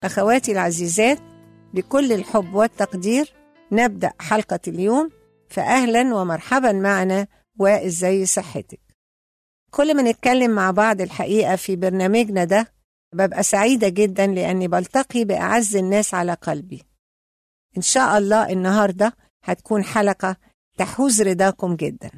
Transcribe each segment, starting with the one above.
أخواتي العزيزات بكل الحب والتقدير نبدأ حلقة اليوم فأهلا ومرحبا معنا وإزاي صحتك كل ما نتكلم مع بعض الحقيقة في برنامجنا ده ببقى سعيدة جدا لأني بلتقي بأعز الناس على قلبي إن شاء الله النهاردة هتكون حلقة تحوز رضاكم جدا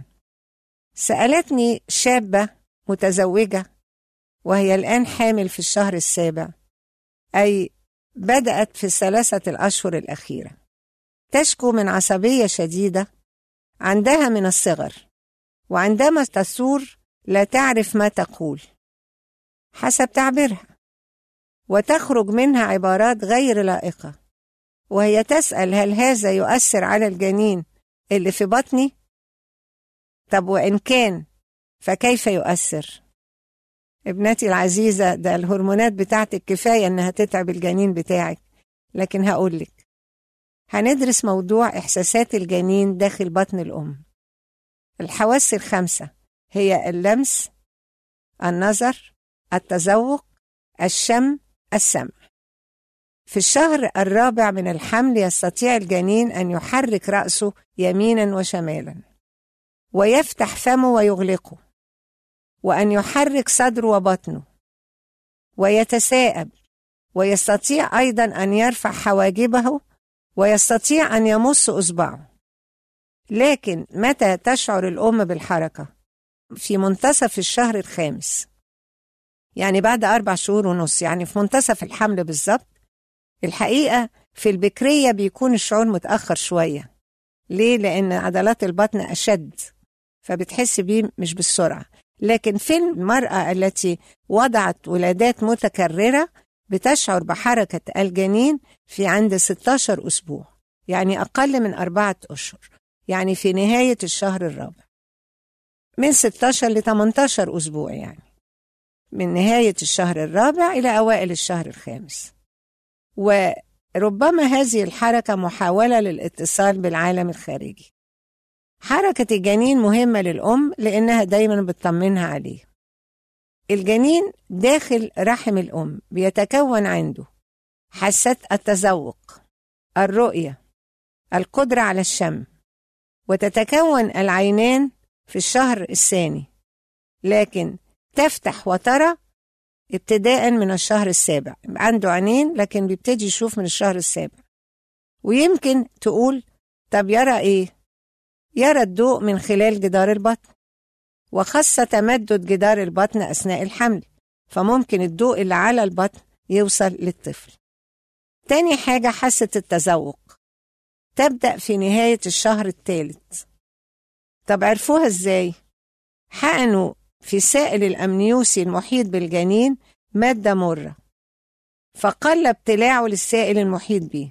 سألتني شابة متزوجة وهي الآن حامل في الشهر السابع أي بدأت في الثلاثة الأشهر الأخيرة تشكو من عصبية شديدة عندها من الصغر وعندما تثور لا تعرف ما تقول حسب تعبيرها وتخرج منها عبارات غير لائقة وهي تسأل هل هذا يؤثر على الجنين اللي في بطني؟ طب وإن كان فكيف يؤثر؟ ابنتي العزيزة ده الهرمونات بتاعتك كفاية إنها تتعب الجنين بتاعك لكن هقولك هندرس موضوع إحساسات الجنين داخل بطن الأم الحواس الخمسة هي اللمس النظر التذوق الشم السمع في الشهر الرابع من الحمل يستطيع الجنين أن يحرك رأسه يمينا وشمالا ويفتح فمه ويغلقه وأن يحرك صدره وبطنه ويتساءب ويستطيع أيضا أن يرفع حواجبه ويستطيع أن يمص إصبعه لكن متى تشعر الأم بالحركة؟ في منتصف الشهر الخامس يعني بعد أربع شهور ونص يعني في منتصف الحمل بالظبط الحقيقة في البكرية بيكون الشعور متأخر شوية ليه؟ لأن عضلات البطن أشد فبتحس بيه مش بالسرعة لكن في المرأة التي وضعت ولادات متكررة بتشعر بحركة الجنين في عند 16 أسبوع يعني أقل من أربعة أشهر يعني في نهاية الشهر الرابع من 16 ل 18 أسبوع يعني من نهاية الشهر الرابع إلى أوائل الشهر الخامس وربما هذه الحركة محاولة للاتصال بالعالم الخارجي حركة الجنين مهمة للأم لأنها دايما بتطمنها عليه الجنين داخل رحم الأم بيتكون عنده حاسة التذوق الرؤية القدرة على الشم وتتكون العينان في الشهر الثاني لكن تفتح وترى ابتداء من الشهر السابع عنده عينين لكن بيبتدي يشوف من الشهر السابع ويمكن تقول طب يرى ايه يرى الضوء من خلال جدار البطن وخاصة تمدد جدار البطن أثناء الحمل فممكن الضوء اللي على البطن يوصل للطفل تاني حاجة حاسة التذوق تبدأ في نهاية الشهر الثالث طب عرفوها ازاي؟ حقنوا في سائل الأمنيوسي المحيط بالجنين مادة مرة فقل ابتلاعه للسائل المحيط به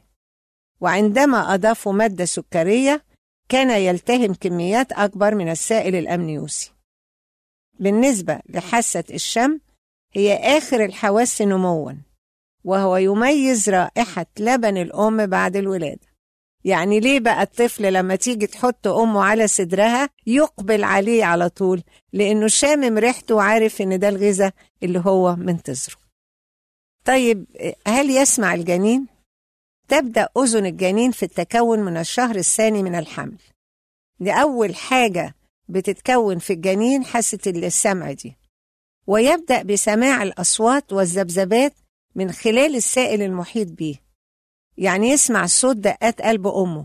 وعندما أضافوا مادة سكرية كان يلتهم كميات أكبر من السائل الأمنيوسي بالنسبة لحاسة الشم هي آخر الحواس نموا وهو يميز رائحة لبن الأم بعد الولادة يعني ليه بقى الطفل لما تيجي تحط أمه على صدرها يقبل عليه على طول لأنه شامم ريحته وعارف إن ده الغذاء اللي هو منتظره طيب هل يسمع الجنين؟ تبدأ أذن الجنين في التكون من الشهر الثاني من الحمل دي أول حاجة بتتكون في الجنين حاسة السمع دي ويبدأ بسماع الأصوات والذبذبات من خلال السائل المحيط به يعني يسمع صوت دقات قلب أمه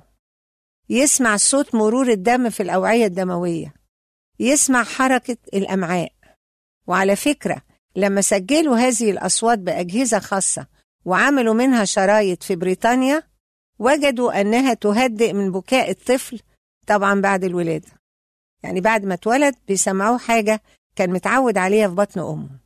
يسمع صوت مرور الدم في الأوعية الدموية يسمع حركة الأمعاء وعلى فكرة لما سجلوا هذه الأصوات بأجهزة خاصة وعملوا منها شرايط في بريطانيا وجدوا أنها تهدئ من بكاء الطفل طبعا بعد الولادة يعني بعد ما اتولد بيسمعوه حاجة كان متعود عليها في بطن أمه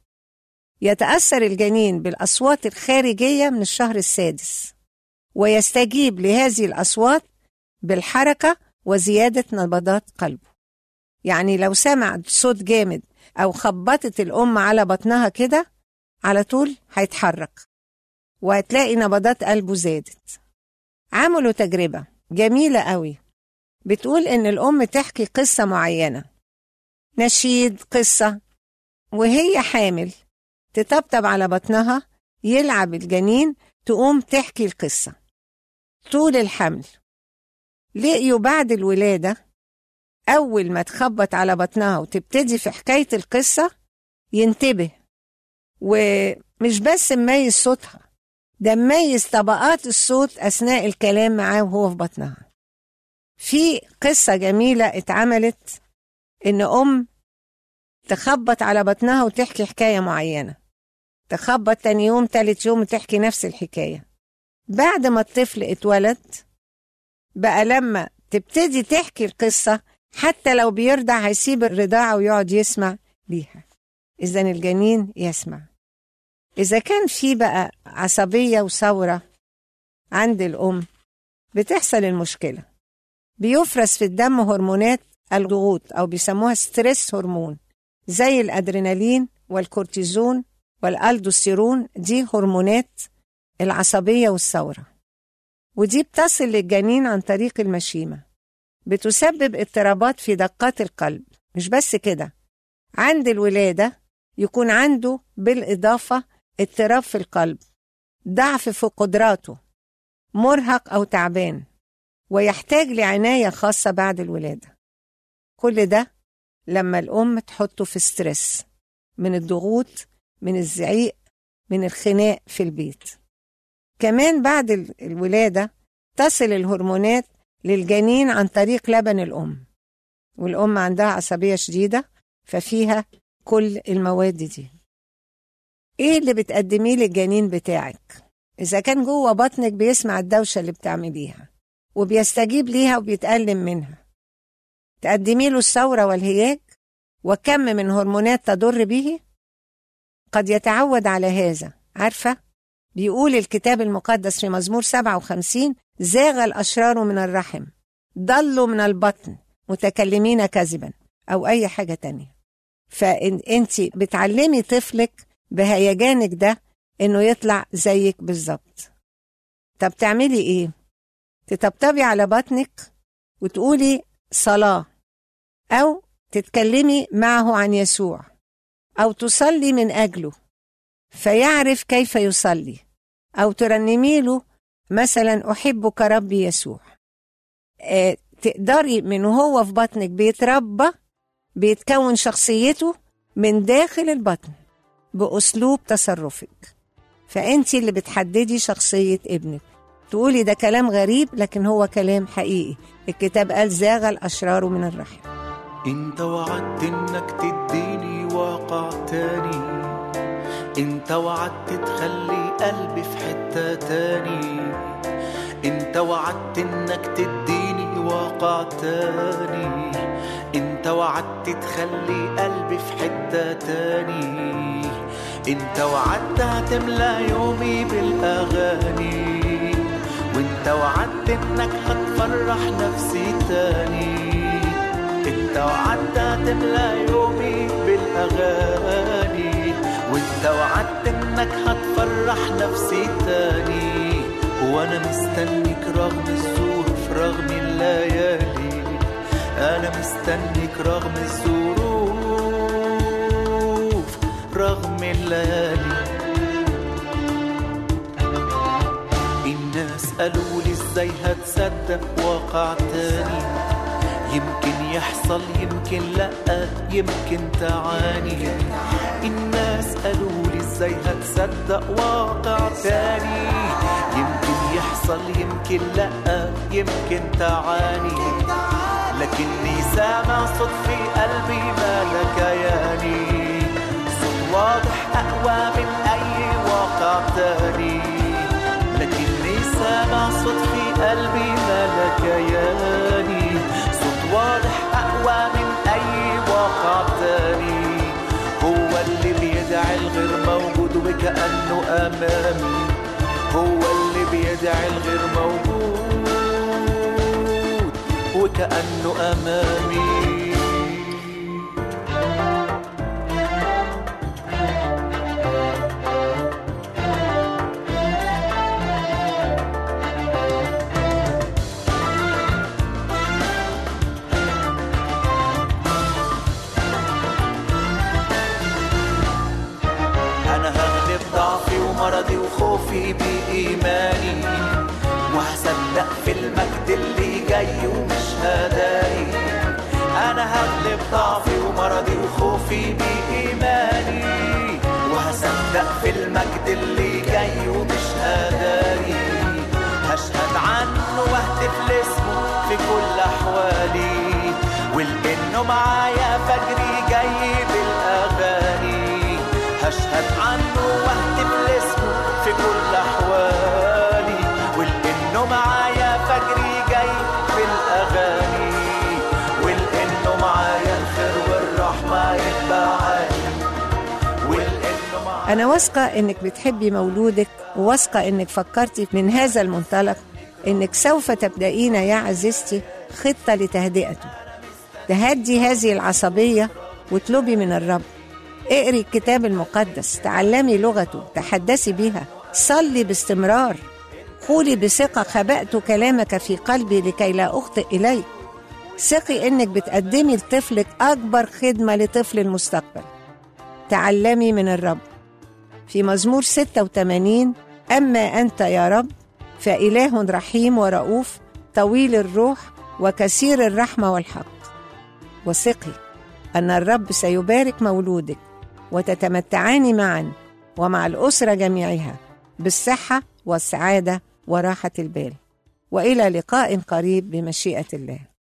يتأثر الجنين بالأصوات الخارجية من الشهر السادس ويستجيب لهذه الأصوات بالحركة وزيادة نبضات قلبه يعني لو سمع صوت جامد أو خبطت الأم على بطنها كده على طول هيتحرك وهتلاقي نبضات قلبه زادت عملوا تجربة جميلة قوي بتقول إن الأم تحكي قصة معينة نشيد قصة وهي حامل تطبطب على بطنها يلعب الجنين تقوم تحكي القصة طول الحمل لقيوا بعد الولادة أول ما تخبط على بطنها وتبتدي في حكاية القصة ينتبه ومش بس مميز صوتها ده مميز طبقات الصوت أثناء الكلام معاه وهو في بطنها في قصة جميلة اتعملت إن أم تخبط على بطنها وتحكي حكاية معينة تخبط تاني يوم تالت يوم وتحكي نفس الحكاية بعد ما الطفل اتولد بقى لما تبتدي تحكي القصة حتى لو بيرضع هيسيب الرضاعة ويقعد يسمع ليها إذا الجنين يسمع إذا كان في بقى عصبية وثورة عند الأم بتحصل المشكلة بيفرز في الدم هرمونات الضغوط أو بيسموها ستريس هرمون زي الأدرينالين والكورتيزون والألدوستيرون دي هرمونات العصبية والثورة ودي بتصل للجنين عن طريق المشيمة بتسبب اضطرابات في دقات القلب مش بس كده عند الولادة يكون عنده بالإضافة اضطراب في القلب ضعف في قدراته مرهق أو تعبان ويحتاج لعناية خاصة بعد الولادة كل ده لما الأم تحطه في ستريس من الضغوط من الزعيق من الخناق في البيت كمان بعد الولادة تصل الهرمونات للجنين عن طريق لبن الأم والأم عندها عصبية شديدة ففيها كل المواد دي إيه اللي بتقدميه للجنين بتاعك إذا كان جوه بطنك بيسمع الدوشة اللي بتعمليها وبيستجيب ليها وبيتألم منها تقدمي له الثورة والهياج وكم من هرمونات تضر به قد يتعود على هذا عارفة بيقول الكتاب المقدس في مزمور 57 زاغ الأشرار من الرحم ضلوا من البطن متكلمين كذبا أو أي حاجة تانية فأنت بتعلمي طفلك بهيجانك ده إنه يطلع زيك بالظبط طب تعملي إيه؟ تطبطبي على بطنك وتقولي صلاة أو تتكلمي معه عن يسوع أو تصلي من أجله فيعرف كيف يصلي أو ترنمي له مثلا أحبك ربي يسوع آه تقدري من هو في بطنك بيتربى بيتكون شخصيته من داخل البطن بأسلوب تصرفك فأنت اللي بتحددي شخصية ابنك تقولي ده كلام غريب لكن هو كلام حقيقي الكتاب قال زاغ الأشرار من الرحم انت وعدت انك تديني واقع تاني انت وعدت تخلي قلبي في حتة تاني انت وعدت انك تديني واقع تاني انت وعدت تخلي قلبي في حتة تاني انت وعدت هتملى يومي بالاغاني وانت وعدت انك هتفرح نفسي تاني انت وعدت هتملى يومي بالاغاني وانت وعدت انك هتفرح نفسي تاني وانا مستنيك رغم الظروف رغم الليالي انا مستنيك رغم الظروف رغم الليالي الناس قالوا لي ازاي هتصدق واقع تاني يمكن يحصل يمكن لا يمكن تعاني الناس قالوا لي ازاي هتصدق واقع تاني يمكن يحصل يمكن لا يمكن تعاني لكني سامع صوت في قلبي ما كياني صوت واضح اقوى من اي واقع تاني لكني سامع صوت في قلبي ما كياني صوت واضح اقوى من اي واقع تاني هو اللي بيدعي الغير موجود وكأنه امامي هو اللي بيدعي الغير موجود وكأنه امامي انا هغلب ضعفي ومرضي وخوفي خوفي بإيماني وهصدق في المجد اللي جاي ومش هداري أنا هغلب ضعفي ومرضي وخوفي بإيماني وهصدق في المجد اللي جاي ومش هداري هشهد عنه واهتف لاسمه في كل أحوالي ولأنه معايا فجري جاي بالأغاني هشهد عنه واهتف لاسمه في كل أحوالي ولأنه معايا فجري جاي بالأغاني ولأنه معايا الخير والرحمة يتبعاني ولأنه معايا أنا واثقة إنك بتحبي مولودك وواثقة إنك فكرتي من هذا المنطلق إنك سوف تبدأين يا عزيزتي خطة لتهدئته تهدي هذه العصبية واطلبي من الرب اقري الكتاب المقدس تعلمي لغته تحدثي بها صلي باستمرار قولي بثقة خبأت كلامك في قلبي لكي لا أخطئ إليك ثقي إنك بتقدمي لطفلك أكبر خدمة لطفل المستقبل تعلمي من الرب في مزمور 86 أما أنت يا رب فإله رحيم ورؤوف طويل الروح وكثير الرحمة والحق وثقي أن الرب سيبارك مولودك وتتمتعان معا ومع الأسرة جميعها بالصحة والسعادة وراحة البال وإلى لقاء قريب بمشيئة الله